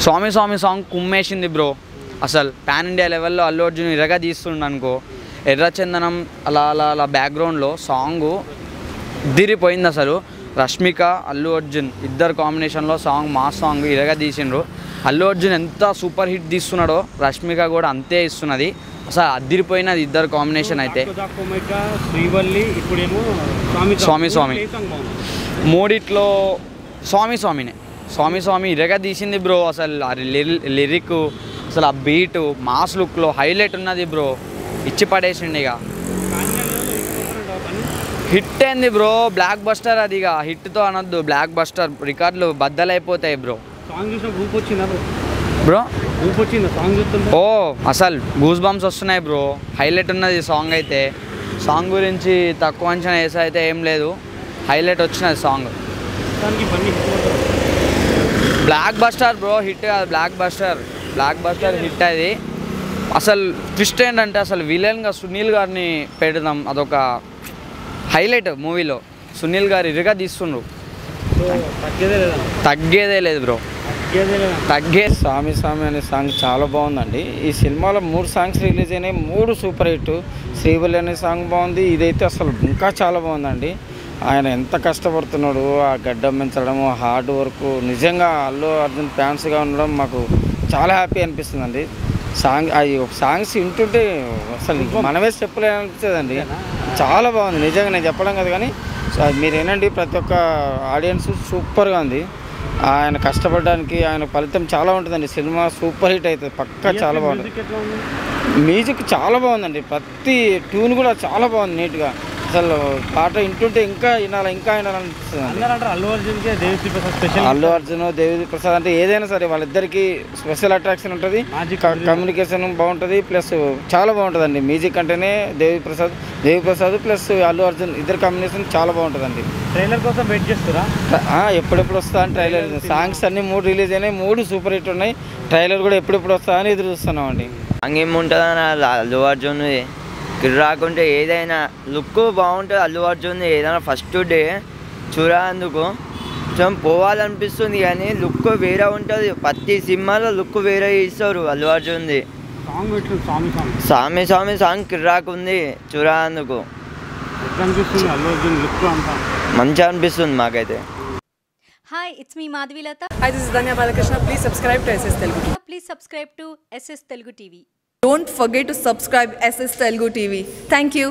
స్వామి Saami song కుమ్మేసింది bro అసలు pan India లెవెల్లో అల్లు అర్జున్ ఇరగా తీస్తుండ అనుకో ఎర్రచందనం అలా అలా అలా బ్యాక్గ్రౌండ్లో సాంగ్ దిరిపోయింది అసలు రష్మిక అల్లు అర్జున్ ఇద్దరు కాంబినేషన్లో సాంగ్ మా సాంగ్ ఇరగా తీసిండ్రు అల్లు అర్జున్ ఎంత సూపర్ హిట్ తీస్తున్నాడో రష్మిక కూడా అంతే ఇస్తున్నది అసలు అదిరిపోయినది ఇద్దరు కాంబినేషన్ అయితే జాకోమైక శ్రీవల్లి ఇప్పుడేమో స్వామి స్వామి స్వామి. ఏ సాంగ్ బాగుంది మూడిట్లో స్వామి స్వామినే స్వామి స్వామి ఇరగా తీసింది బ్రో అసలు ఆ లిరి- లిరిక్ అసలు ఆ బీట్ మాస్ లుక్లో హైలైట్ ఉన్నది బ్రో ఇచ్చి పడేసిండి ఇక హిట్ అయింది బ్రో బ్లాక్ బస్టర్ అది ఇక హిట్తో అనొద్దు బ్లాక్ బస్టర్ రికార్డులు బద్దలైపోతాయి బ్రో సాంగ్ చూసిన గ్రూప్ వచ్చిందా బ్రో బ్రో గ్రూప్ వచ్చిందా సాంగ్ చూస్తుంటే ఓ అసలు గూస్ బంప్స్ వస్తున్నాయి బ్రో హైలైట్ ఉన్నది సాంగ్ అయితే సాంగ్ గురించి తక్కువ అంచనా వేసా అయితే ఏం లేదు హైలైట్ వచ్చినది సాంగ్ దానికి ఇవన్నీ hit కొడతారు. బ్లాక్ బస్టర్ బ్రో హిట్ కాదు blockbuster blockbuster hit అది అసలు ట్విస్ట్ ఏంటంటే అసలు విలన్గా సునీల్ గారిని పెడదాం అదొక హైలైట్ మూవీలో సునీల్ గారు ఇరుగా తీస్తుండ్రు సో తగ్గేదే లేదా తగ్గేదే లేదు బ్రో తగ్గేదే లేదా తగ్గే స్వామి స్వామి అనే సాంగ్ చాలా బాగుందండి ఈ సినిమాలో మూడు సాంగ్స్ రిలీజ్ అయినాయి మూడు సూపర్ హిట్ శ్రీవల్లి అనే సాంగ్ బాగుంది ఇదైతే అసలు ఇంకా చాలా బాగుందండి ఆయన ఎంత కష్టపడుతున్నాడు ఆ గడ్డం పెంచడం హార్డ్ వర్క్ నిజంగా అల్లు అర్జున్ ఫ్యాన్స్గా ఉండడం మాకు చాలా హ్యాపీ అనిపిస్తుందండి సాంగ్ అవి సాంగ్స్ వింటుంటే అసలు మనమే స్టెప్పులు అనిపిస్తుందండి చాలా బాగుంది నిజంగా నేను చెప్పడం కదా కానీ సో మీరు ఏనండి ప్రతి ఒక్క ఆడియన్స్ సూపర్గా ఉంది ఆయన కష్టపడడానికి ఆయన ఫలితం చాలా ఉంటుందండి సినిమా సూపర్ హిట్ అవుతుంది పక్కా చాలా బాగుంటుంది మ్యూజిక్ ఎట్లా ఉంది మ్యూజిక్ చాలా బాగుందండి ప్రతి ట్యూన్ కూడా చాలా బాగుంది నీట్గా అసలు పాట వింటుంటే ఇంకా వినాలి ఇంకా వినాలనిపిస్తుంది అందరూ అంటారు అల్లు అర్జున్కే దేవిశ్రీ ప్రసాద్ స్పెషల్ అల్లు అర్జున్ దేవి ప్రసాద్ అంటే ఏదైనా సరే వాళ్ళిద్దరికి స్పెషల్ అట్రాక్షన్ ఉంటుంది Magic క- కమ్యూనికేషన్ బాగుంటుంది ప్లస్ చాలా బాగుంటుందండి మ్యూజిక్ అంటేనే దేవి ప్రసాద్ దేవి ప్రసాద్ ప్లస్ అల్లు అర్జున్ ఇద్దరు కాంబినేషన్ చాలా బాగుంటుందండి ట్రైలర్ కోసం వెయిట్ చేస్తారా ఆ, ఎప్పుడెప్పుడు వస్తా అని ట్రైలర్ సాంగ్స్ అన్ని మూడు రిలీజ్ అయినాయి మూడు సూపర్ హిట్ ఉన్నాయి ట్రైలర్ కూడా ఎప్పుడెప్పుడు వస్తా అని ఎదురు చూస్తున్నాం అండి ఏముంటుందని అల్లు అర్జున్ రాకుంటే ఏదైనా లుక్ బాగుంటుంది అల్లు అర్జున్ ఏదైనా ఫస్ట్ డే చూడేందుకు కొంచెం పోవాలనిపిస్తుంది కానీ లుక్ వేరే ఉంటుంది ప్రతి సినిమాలో లుక్ వేరే ఇస్తారు అల్లు అర్జున్ది సాంగ్ ఎట్లా స్వామి సాంగ్ స్వామి స్వామి సాంగ్ కిర్రాక్ ఉంది చూడేందుకు ఎట్లా అనిపిస్తుంది అల్లు అర్జున్ లుక్ అంతా మంచిగా అనిపిస్తుంది మాకైతే Hi, it's me Madhvi Lata. Hi, this is Danya Balakrishna. Please subscribe to SS Telugu. Please subscribe to SS Telugu TV. Don't forget to subscribe SS Telugu TV. Thank you.